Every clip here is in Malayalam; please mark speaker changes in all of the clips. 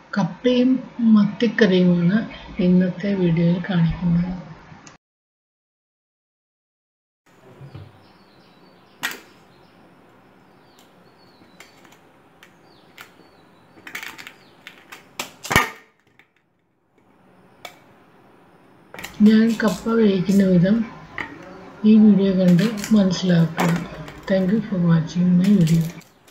Speaker 1: കപ്പയും മത്തിക്കറിയുമാണ് ഇന്നത്തെ വീഡിയോയിൽ കാണിക്കുന്നത് ഞാൻ കപ്പ വേവിക്കുന്ന വിധം ഈ വീഡിയോ കണ്ട് മനസ്സിലാക്കുക thank you for watching my video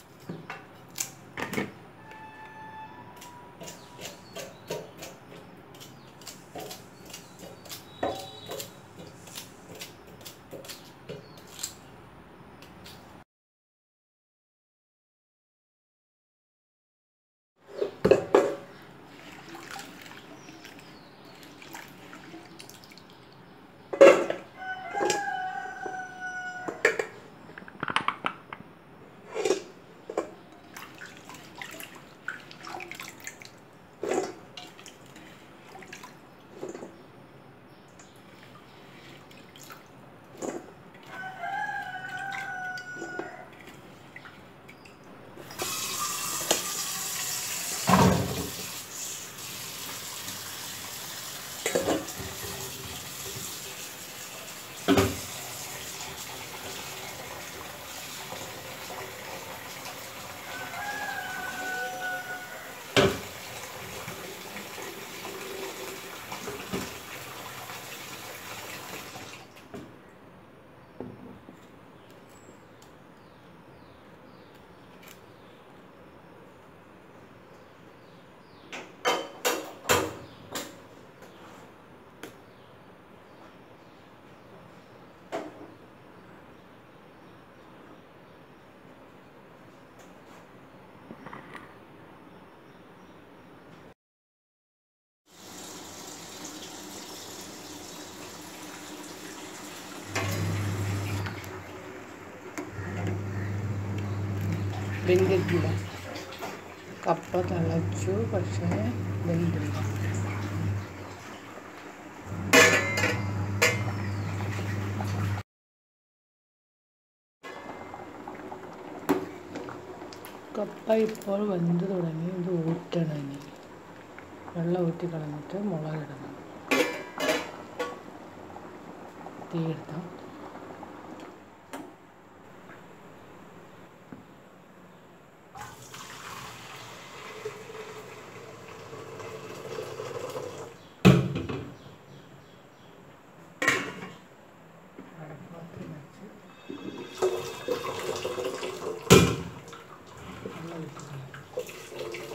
Speaker 1: വെന്തിട്ടില്ല കപ്പ തിളച്ചു പക്ഷേ വെന്തില്ല കപ്പ ഇപ്പോൾ വെന്ത് തുടങ്ങി ഇത് ഊറ്റണം ഇനി വെള്ളം ഊറ്റി കളഞ്ഞിട്ട് മുളകിടണം തീയെടുത്താം അടപ്പത്ത് വെച്ച് വെള്ളം ഊറ്റി കളയാം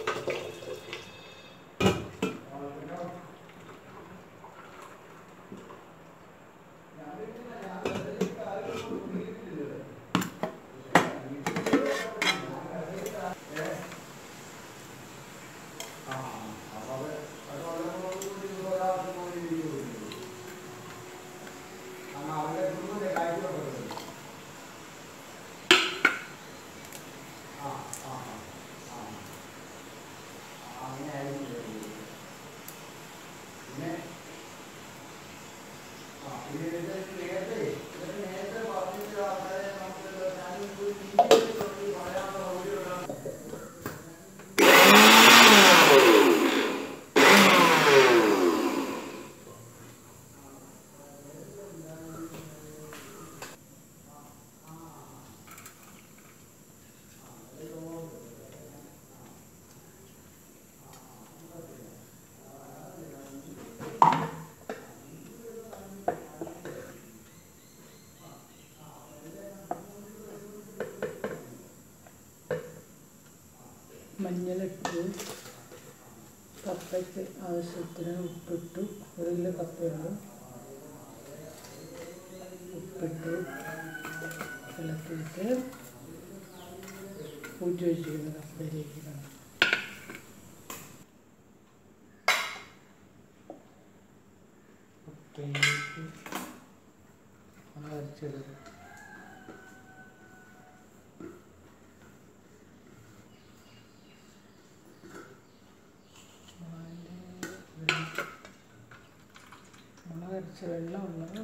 Speaker 1: മഞ്ഞളിട്ട് കപ്പയ്ക്ക് ആവശ്യത്തിന് ഉപ്പിട്ടു ഒരു കിലോ കപ്പയുണ്ട് ഉപ്പിട്ട് ഇളക്കിയിട്ട് ഊറ്റി വെച്ചിരിക്കുന്ന കപ്പയിലേക്ക് ഇടണം കപ്പയിലേക്ക് അരച്ചിടുക മുളക് അരച്ച വെള്ളം ഉള്ളത്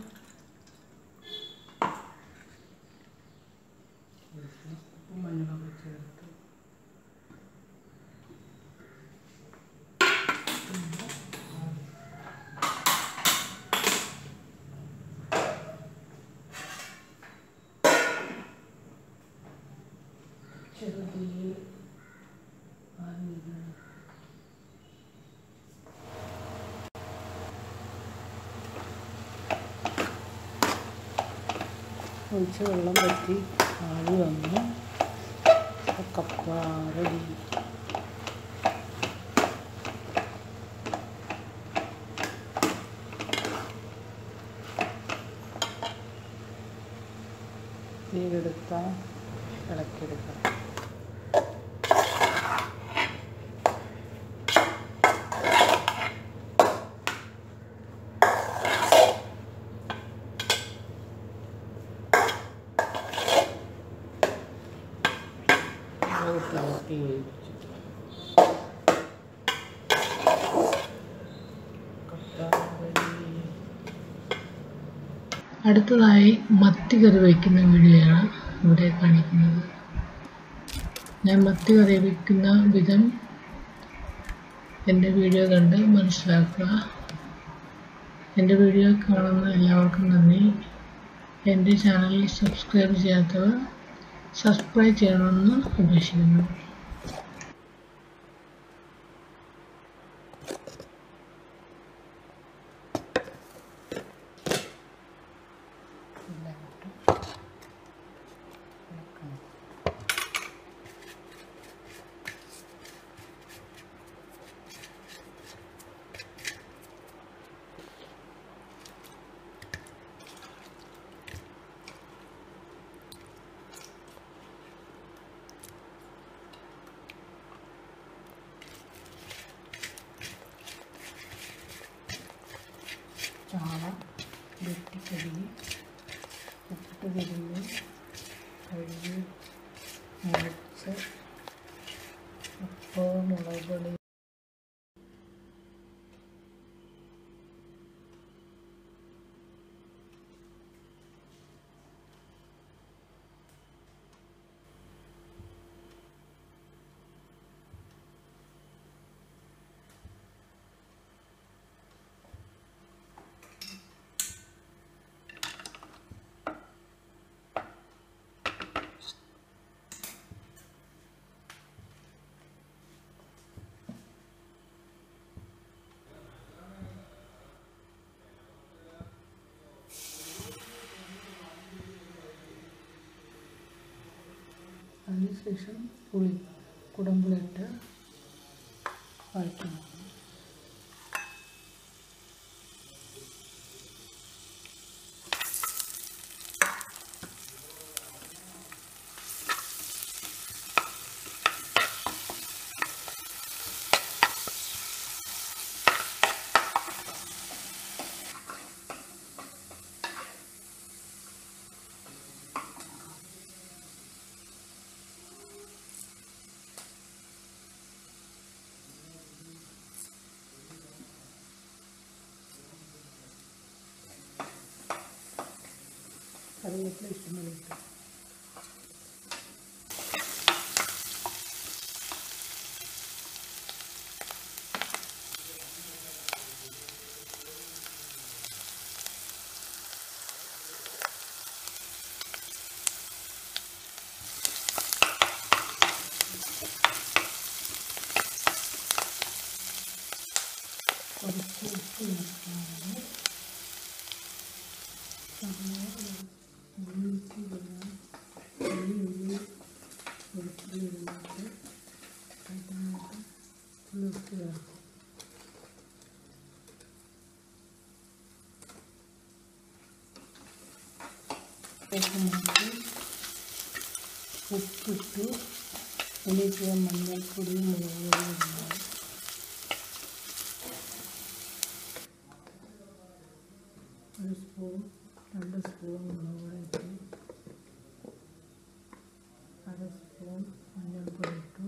Speaker 1: ഉപ്പും മഞ്ഞളൊക്കെ ചേർത്ത് ചെറുതീയിൽ ആവിയിടണം ഒഴിച്ച് വെള്ളം പറ്റി ആവി വന്നു കപ്പ റെഡി തീരെടുത്താൽ ഇളക്കിയെടുക്കണം ഇളക്കി ഇളക്കി വേവിച്ചു കപ്പ റെഡി അടുത്തതായി മത്തി കറി വയ്ക്കുന്ന വീഡിയോയാണ് ഇവിടെ കാണിക്കുന്നത് ഞാൻ മത്തി കറി വയ്ക്കുന്ന വിധം എൻ്റെ വീഡിയോ കണ്ട് മനസ്സിലാക്കുക എൻ്റെ വീഡിയോ കാണുന്ന എല്ലാവർക്കും നന്ദി എൻ്റെ ചാനൽ സബ്സ്ക്രൈബ് ചെയ്യാത്തവർ സബ്സ്ക്രൈബ് ചെയ്യണമെന്ന് അപേക്ഷിക്കുന്നു ചാള വെട്ടിക്കഴുകി ഉപ്പിട്ട് തിരിഞ്ഞ് കഴുകി മുളച്ച് ഉപ്പ് മുളക് പൊടി അതിനുശേഷം പുളി കുടമ്പുളിയിട്ട് വഴറ്റണം കറിവേപ്പില ഇഷ്ടംപോലെ ഇട്ടു കുറച്ച് ഉപ്പ് ചേർക്കാറുണ്ട് ഉള്ളിലേക്ക് ഇടാം ഉള്ളി ഉള്ളി വെളുത്തുള്ളി ഇടുന്നിട്ട് അതിനകത്ത് ഉള്ളിട്ട് ചേർക്കും ഉപ്പ് മാറ്റി ഉപ്പിട്ട് ഉള്ളിക്ക് മഞ്ഞൾപ്പൊടിയും മുളക് പൊടിയും ഇടണം ഒരു സ്പൂൺ രണ്ട് സ്പൂൺ മുളക് പൊടി ഇട്ടു അര സ്പൂൺ മഞ്ഞൾപ്പൊടി ഇട്ടു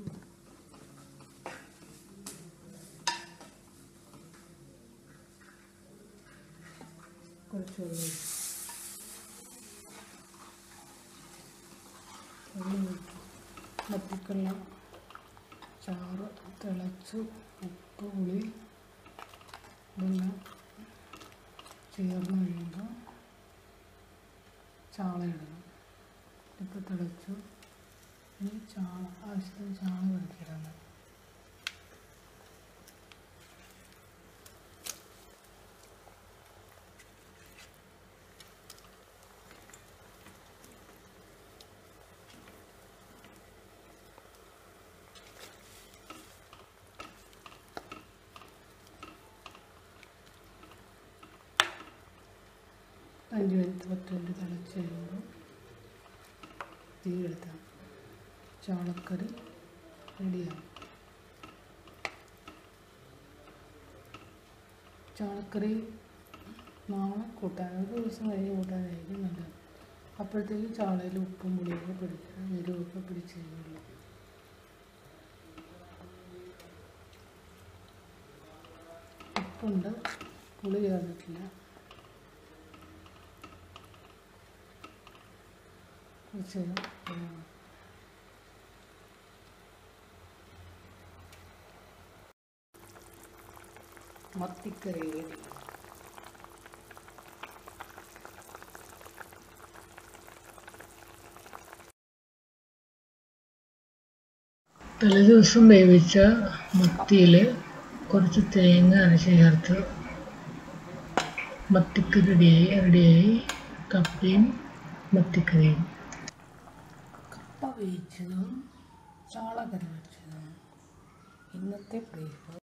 Speaker 1: കുറച്ച് വെള്ളം ഒഴിച്ചു വെള്ളം ഒഴിച്ചു മത്തിക്കള്ള ചാറ് തിളച്ചു ഉപ്പ് പുളി ഇതെല്ലാം ചേർന്ന് കഴിയുമ്പോൾ ചാള ഇടണം ഇപ്പോൾ തിളച്ചു ഇനി ചാണ ആവശ്യത്തിന് ചാണകം എടുത്തിടാണ് അഞ്ച് മിനിറ്റ് പത്ത് മിനിറ്റ് തിളച്ച് കഴിയുമ്പോൾ തീ എടുത്താൽ ചാളക്കറി റെഡിയാവും ചാളക്കറി നാളെ കൂട്ടാൻ ഒരു ദിവസം കഴിഞ്ഞ് കൂട്ടാനായിരിക്കും നല്ലത് അപ്പോഴത്തേക്ക് ചാളയിൽ ഉപ്പും പുളിയൊക്കെ പിടിച്ച് എരിവൊക്കെ പിടിച്ച് കഴിയുള്ളൂ ഉപ്പുണ്ട് പുളി ചേർന്നിട്ടില്ല കുറച്ച് നേരം മത്തിക്കറി ready. തലേദിവസം വേവിച്ച മത്തിയിൽ കുറച്ച് തേങ്ങ അരച്ച് ചേർത്ത് മത്തിക്കറി റെഡിയായി റെഡിയായി കപ്പയും മത്തിക്കറിയും കപ്പ വേവിച്ചതും ചാളകറി വെച്ചതും ഇന്നത്തെ ബ്രേക്ക്